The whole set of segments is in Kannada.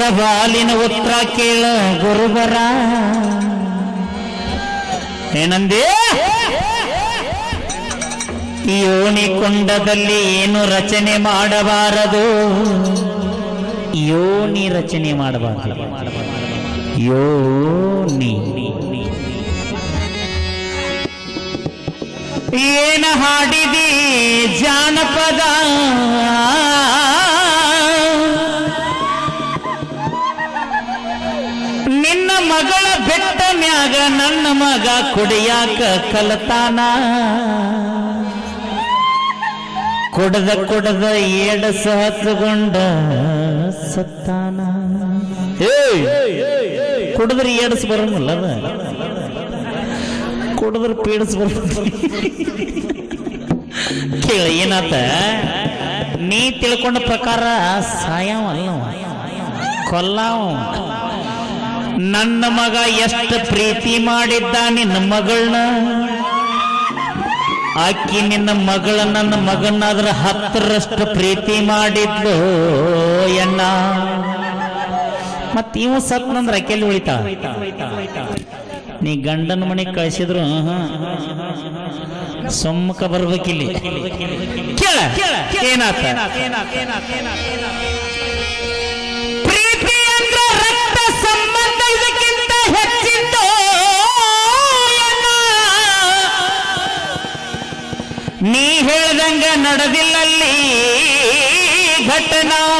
ಸವಾಲಿನ ಉತ್ತರ ಕೇಳ ಗುರುಬರ ಏನಂದೇ ಯೋನಿ ಕುಂಡದಲ್ಲಿ ಏನು ರಚನೆ ಮಾಡಬಾರದು ಯೋನಿ ರಚನೆ ಮಾಡಬಾರದು ಯೋನಿ ಏನ ಹಾಡಿದಿ ಜಾನಪದ ನಿನ್ನ ಮಗಳ ಬೆಟ್ಟ ಮ್ಯಾಗ ನನ್ನ ಮಗ ಕುಡಿಯಾಕ ಕಲತಾನ ಕುಡದ ಕುಡದ ಏಡ ಸಹಸ್ರಗೊಂಡ ಸತ್ತಾನ ಏಯ್! ಕುಡಿದ್ರೆ ಏಡಸ್ ಬರಂಗಿಲ್ಲ ಅದ ಕುಡಿದ್ರೆ ಪೀಡಸ್ ಬರ್ತದೆ ಕೇಳ ಏನಾತ ನೀ ತಿಳ್ಕೊಂಡ ಪ್ರಕಾರ ಸಾಯವಲ್ಲವ ಕೊಲ್ಲಾವ ನನ್ನ ಮಗ ಎಷ್ಟು ಪ್ರೀತಿ ಮಾಡಿದ್ದ ನಿನ್ನ ಮಗಳನ್ನ ಆಕಿ ನಿನ್ನ ಮಗಳ ನನ್ನ ಮಗನಾದ್ರ ಹತ್ತರಷ್ಟು ಪ್ರೀತಿ ಮಾಡಿದ್ಲು ಎಣ್ಣ ಮತ್ ಇವ ಸತ್ನಂದ್ರ ಆಕೆಲ್ಲಿ ಉಳಿತಾ ನೀ ಗಂಡನ ಮನೆಗೆ ಕಳಿಸಿದ್ರು ಸಮ್ಮುಖ ಬರ್ಬೇಕಿಲ್ಲಿ ಕೇಳ ಏನಾತ ಪ್ರೀತಿ ಅಂದ್ರೆ ರಕ್ತ ಸಂಬಂಧ ಇದಕ್ಕಿಂತ ಹೆಚ್ಚಿದ್ದು ಎನ್ನ. ನೀ ಹೇಳ್ದಂಗ ನಡೆದಿಲ್ಲಲ್ಲಿ ಘಟನಾ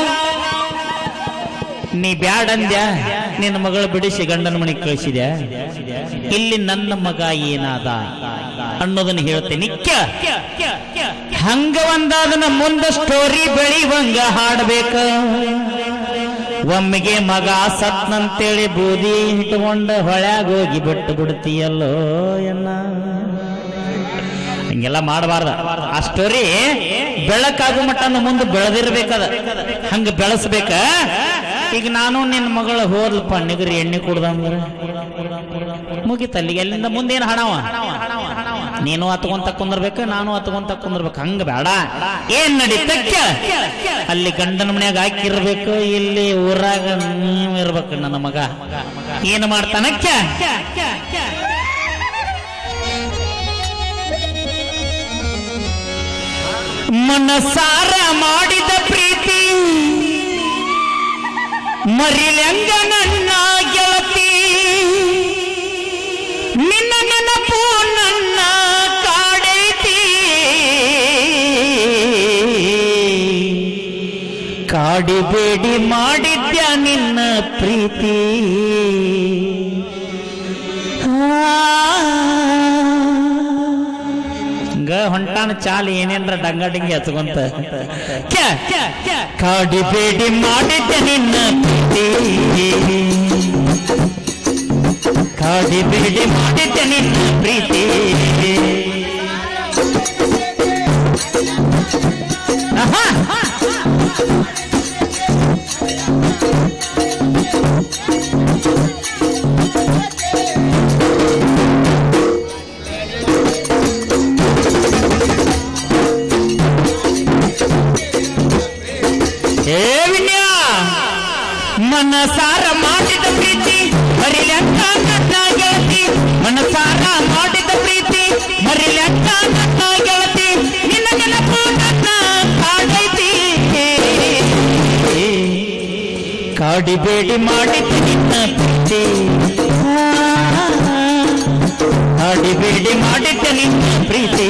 ನೀ ಬ್ಯಾಡಂದ್ಯ ನಿನ್ನ ಮಗಳು ಬಿಡಿಸಿ ಗಂಡನ ಮನೆಗೆ ಕಳಿಸಿದ್ಯಾ ಇಲ್ಲಿ ನನ್ನ ಮಗ ಏನಾದ ಅನ್ನೋದನ್ನ ಹೇಳ್ತೇನೆ ಕ್ಯ ಹಂಗ ಒಂದಾದನ ಮುಂದ ಸ್ಟೋರಿ ಬೆಳಿವಂಗ ಹಾಡ್ಬೇಕ ಒಮ್ಮೆಗೆ ಮಗ ಸತ್ನಂತೇಳಿ ಬೂದಿ ಇಟ್ಕೊಂಡ ಹೊಳ್ಯಾಗ ಹೋಗಿ ಬಿಟ್ಟು ಬಿಡ್ತೀಯಲ್ಲೋ ಎನ್ನ ಹಿಂಗೆಲ್ಲ ಮಾಡಬಾರ್ದ ಆ ಸ್ಟೋರಿ ಬೆಳಕಾಗೋ ಮಟ್ಟ ಮುಂದೆ ಬೆಳೆದಿರ್ಬೇಕದ ಹಂಗ ಬೆಳೆಸ್ಬೇಕ ಈಗ ನಾನು ನಿನ್ನ ಮಗಳ ಹೋದ್ಲಪ್ಪ ನಿಗರಿ ಎಣ್ಣೆ ಕುಡ್ದಂದ್ರ ಮುಗಿತಲ್ಲಿ ಎಲ್ಲಿಂದ ಮುಂದೇನು ಹಣವ ನೀನು ಹತ್ಕೊಂತ ಕುಂದಿರ್ಬೇಕ ನಾನು ಹತ್ಕೊಂತ ಕುಂದಿರ್ಬೇಕು ಹಂಗ ಬೇಡ ಏನ್ ನಡೀತಕ್ಕ ಅಲ್ಲಿ ಗಂಡನ ಮನ್ಯಾಗ ಹಾಕಿರ್ಬೇಕು ಇಲ್ಲಿ ಊರಾಗ ನೀವು ಇರ್ಬೇಕು ನನ್ನ ಮಗ ಏನು ಮಾಡ್ತಾನಕ್ಕ ಮನಸಾರ ಮಾಡಿದ ಪ್ರೀತಿ ಮರಿಲೆಂಗ ನನ್ನ ಗೆಳತಿ ನಿನ್ನ ನೆನಪು ನನ್ನ ಕಾಡೈತಿ ಕಾಡಿಬೇಡಿ ಮಾಡಿದ್ಯ ನಿನ್ನ ಪ್ರೀತಿ ಹಂಗ ಹೊಂಟಾನ ಚಾಲ್ ಏನೇನ್ರ ಡಂಗ ಡಿಂಗಿ ಹಚ್ಕೊಂತ ಕ್ಯಾ, ಕ್ಯಾ, ಕ್ಯಾ. ಕಾಡಿಬೇಡಿ ಮಾಡಿದ್ದೆ ನಿನ್ನ ಪ್ರೀತಿ ಕಾಡಿಬೇಡಿ ಮಾಡಿದ್ದೆ ನಿನ್ನ ಪ್ರೀತಿ ಆಹಾ. ಏ ವಿನ್ಯಾ ಮನಸಾರ ಮಾಡಿದ ಪ್ರೀತಿ ಮರಿಲೆಕ್ಕ ನನ್ನ ಗೆಳತಿ ಮನಸಾರ ಮಾಡಿದ ಪ್ರೀತಿ ಮರಿಲೆಕ್ಕ ನನ್ನ ಗೆಳತಿ ನಿನ್ನ ನೆನಪು ನನ್ನ ಕಾಡೈತಿ ಕಾಡಿಬೇಡಿ ಮಾಡಿದ ನಿನ್ನ ಪ್ರೀತಿ ಕಾಡಿಬೇಡಿ ಮಾಡಿದ್ದ ನಿನ್ನ ಪ್ರೀತಿ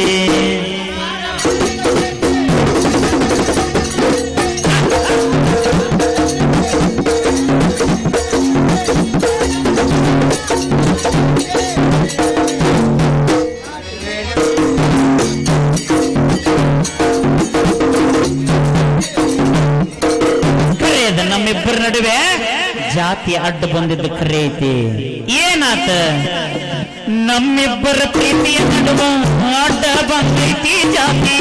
ಕರೆಯದ ನಮ್ಮಿಬ್ಬರ ನಡುವೆ ಜಾತಿ ಅಡ್ಡ ಬಂದಿದ್ದು ಖರೆ ಐತಿ ಏನಾತ ನಮ್ಮಿಬ್ಬರ ಪ್ರೀತಿಯ ನಡುವ ಅಡ್ಡ ಬಂದೈತಿ ಜಾತಿ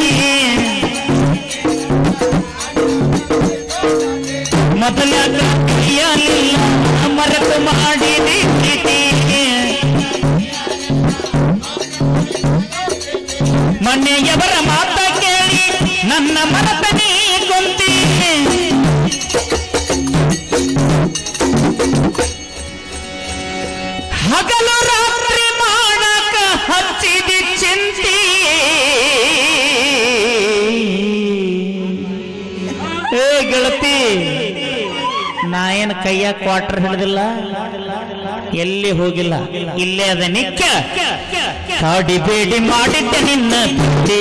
ಮೊದಲ ಕೈಯಲಿಲ್ಲ ಮರೆತು ಮಾಡಿದಿ ಪ್ರೀತಿ ಮನೆಯವರ ಮಾತ ಕೇಳಿ ನನ್ನ ಮನತನೇ ಗೊಂತಿ ನಾ ಏನು ಕೈಯಾಗ ಕ್ವಾರ್ಟರ್ ಹಿಡಿದಿಲ್ಲ ಎಲ್ಲಿ ಹೋಗಿಲ್ಲ ಇಲ್ಲೇ ಅದ ನಿಕ್ಕ ಕಾಡಿಬೇಡಿ ಮಾಡಿದ್ದೆ ನಿನ್ನ ಪ್ರೀತಿ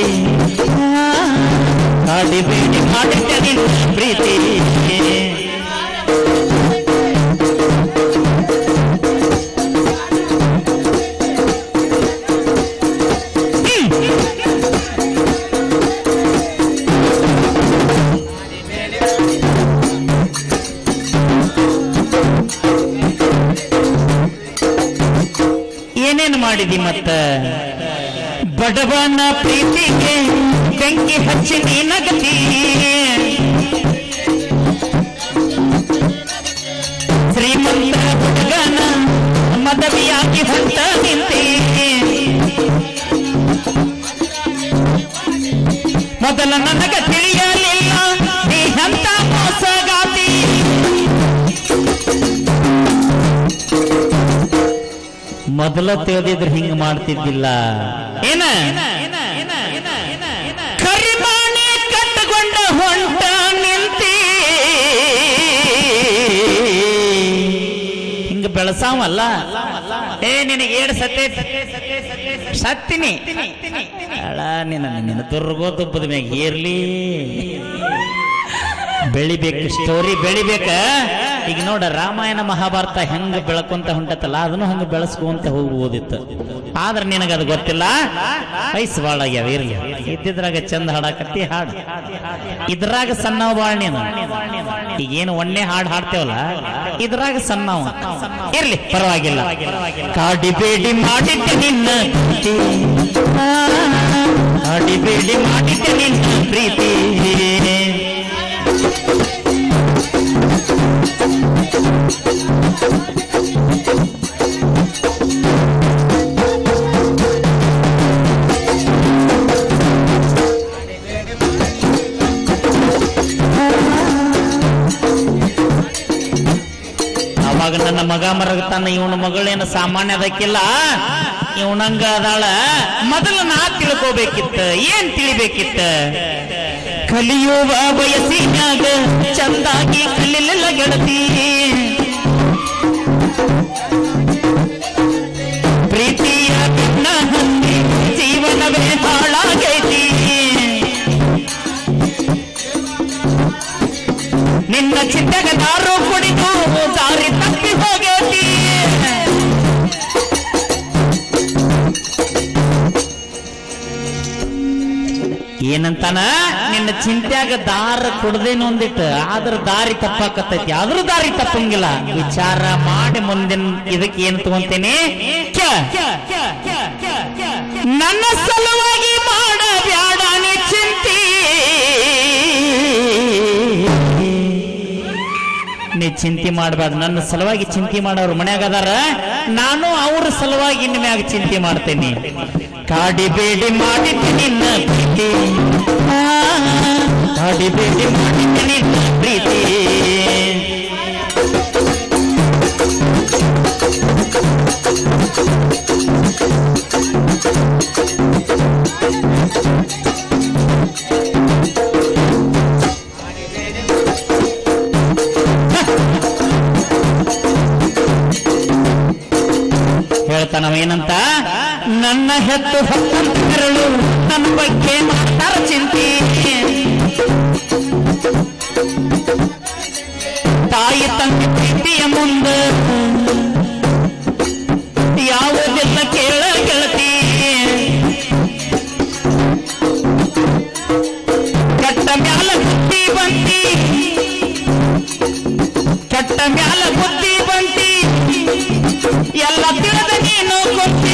ಕಾಡಿಬೇಡಿ ಮಾಡಿದ್ದೆ ನಿನ್ನ ಪ್ರೀತಿ ಏನೇನು ಮಾಡಿದಿ ಮತ್ತ ಬಡವನ ಪ್ರೀತಿಗೆ ಬೆಂಕಿ ಹಚ್ಚಿ ನೀನಗತಿ ಶ್ರೀಮಂತ ಹುಡುಗನ ಮದವಿಯಾಗಿ ಹೊಂಟ ನಿಂತಿ ಮೊದಲ ನನಗ ತಿಳಿಯಲಿಲ್ಲ ನೀ ಅಂತ ಮೋಸಗಾತಿ ಮೊದಲ ತಿಳಿದಿದ್ರೆ ಹಿಂಗ ಮಾಡ್ತಿದ್ದಿಲ್ಲ ಏನ ಕರಿಮಾಣಿ ಕಟ್ಟಕೊಂಡ ಹೊಂಟ ನಿಂತಿ ಹಿಂಗ ಬೆಳಸಾವಲ್ಲ ಏ ನಿನಗೆ ಏಳು ಸತ್ತೆ ಸತ್ತಿನಿ ಅಳ ನಿನ್ನ ನಿನ್ನ ದುರ್ಗೋ ತುಪ್ಪದ ಮ್ಯಾಗ ಏರ್ಲಿ ಬೆಳಿಬೇಕು ಸ್ಟೋರಿ ಬೆಳಿಬೇಕ ಈಗ ನೋಡ ರಾಮಾಯಣ ಮಹಾಭಾರತ ಹೆಂಗ ಬೆಳಕೊಂತ ಹೊಂಟತ್ತಲ್ಲ ಅದನ್ನು ಹಂಗ ಬೆಳೆಸ್ಕೊಂತ ಹೋಗ್ಬೋದಿತ್ತು ಆದ್ರೆ ನಿನಗದು ಗೊತ್ತಿಲ್ಲ ವಯಸ್ಸು ಭಾಳ ಆಗ್ಯಾವ ಇರ್ಲಿ ಇದ್ದಿದ್ರಾಗ ಚಂದ ಹಾಡಾಕತ್ತಿ ಹಾಡು ಇದ್ರಾಗ ಸಣ್ಣವ ಬಾಳ್ ನೀನು ಈಗೇನು ಒಣ್ಣೆ ಹಾಡು ಹಾಡ್ತೇವಲ್ಲ ಇದ್ರಾಗ ಸಣ್ಣವ ಇರ್ಲಿ ಪರವಾಗಿಲ್ಲ ಕಾಡಿಬೇಡಿ ಮಾಡಿದ್ದೆ ನಿನ್ನ ಪ್ರೀತಿ ಕಾಡಿಬೇಡಿ ಮಾಡಿದ್ದೆ ನಿನ್ನ ಪ್ರೀತಿ ಅವಾಗ ನನ್ನ ಮಗ ಮರಗತಾನ ಇವನ ಮಗಳೇನು ಸಾಮಾನ್ಯ ಅದಕ್ಕಿಲ್ಲ ಇವನಂಗ ಅದಾಳ ಮೊದಲು ನಾ ತಿಳ್ಕೋಬೇಕಿತ್ತ ಏನ್ ತಿಳಿಬೇಕಿತ್ತ ಕಲಿಯುವ ವಯಸ್ಸಿನಾಗ ಚಂದಾಗಿ ಕಲಿಲಿಲ್ಲ ಗೆಳತಿ ಪ್ರೀತಿಯ ಭಿನ್ನ ಹಂದಿ ಜೀವನವೇ ಹಾಳಾಗೈತಿ ನಿನ್ನ ಚಿಂತೆಗ ದಾರು ಕುಡಿದು ದಾರಿ ತಪ್ಪಿ ಹೋಗೈತಿ ಏನಂತಾನ ನಿನ್ನ ಚಿಂತ್ಯಾಗ ದಾರ ಕುಡ್ದೇನು ಒಂದಿಟ್ಟು ಆದ್ರ ದಾರಿ ತಪ್ಪಾಕತ್ತೈತಿ ಆದ್ರೂ ದಾರಿ ತಪ್ಪಂಗಿಲ್ಲ ವಿಚಾರ ಮಾಡಿ ಮುಂದಿನ ಇದಕ್ಕೆ ಏನು ತಗೊಂತೇನೆ ಕ. ನನ್ನ ಸಲುವಾಗಿ ಮಾಡ ಬ್ಯಾಡ ನೀ ಚಿಂತಿ ನೀ ಚಿಂತೆ ಮಾಡಬೇಡ ನನ್ನ ಸಲುವಾಗಿ ಚಿಂತೆ ಮಾಡೋರು ಮನ್ಯಾಗ ಅದಾರ ನಾನು ಅವ್ರ ಸಲುವಾಗಿ ಇನ್ನು ಮ್ಯಾಗ ಚಿಂತೆ ಮಾಡ್ತೇನೆ ಕಾಡಿಬೇಡಿ ಮಾಡಿದ್ದೆ ನಿನ್ನ ಪ್ರೀತಿ ಆ, ಕಾಡಿಬೇಡಿ ಮಾಡಿದ್ದೆ ನಿನ್ನ ಪ್ರೀತಿ ಹೇಳ್ತಾನವ ಏನಂತ ನನ್ನ ಹೆತ್ತು ಹತ್ತಂತ ಕರಳು ನನ್ನ ಬಗ್ಗೆ ಮಾಡ್ತಾರ ಚಿಂತೆ ತಾಯಿ ತಂದೆ ಪ್ರೀತಿಯ ಮುಂದ ಯಾವುದೆಲ್ಲ ಕೇಳ ಗೆಳತಿ ಕೆಟ್ಟ ಮ್ಯಾಲ ಬುದ್ಧಿ ಬಂತಿ ಕೆಟ್ಟ ಮ್ಯಾಲ ಬುದ್ಧಿ ಬಂತಿ ಎಲ್ಲ ತಿಳಿದ ನೀನು ಕೊಟ್ಟಿ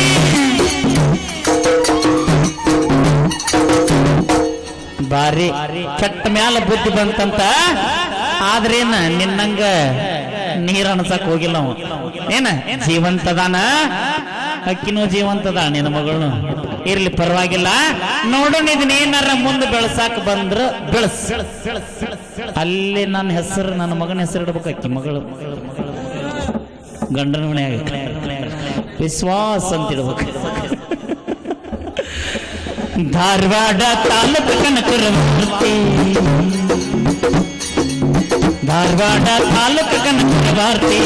ಬಾರಿ ಕೆಟ್ಟ ಮ್ಯಾಲ ಬುದ್ಧಿ ಬಂತಂತ ಆದ್ರೇನ ನಿನ್ನಂಗ ನೀರ್ ಅಣಸಕ್ ಹೋಗಿಲ್ಲ ಅವ ಏನ ಜೀವಂತದಾನ ಅಕ್ಕಿನೂ ಜೀವಂತದ ನಿನ್ನ ಮಗಳು ಇರ್ಲಿ ಪರವಾಗಿಲ್ಲ ನೋಡೋಣ ಇದನ್ನ ಏನಾರ ಮುಂದೆ ಬೆಳಸಾಕ ಬಂದ್ರ ಬೆಳಸ್ ಅಲ್ಲಿ ನನ್ನ ಹೆಸರು ನನ್ನ ಮಗನ ಹೆಸರು ಇಡ್ಬೇಕು ಅಕ್ಕಿ ಮಗಳು ಗಂಡನ ಮನೆಯಾಗ ವಿಶ್ವಾಸ ಅಂತ ಇಡ್ಬೇಕು ಧಾರವಾಡ ತಾಲೂಕು ಕನಕರಮೂರ್ತಿ ಧಾರವಾಡ ತಾಲೂಕು ಕನಕ ಭಾರತಿ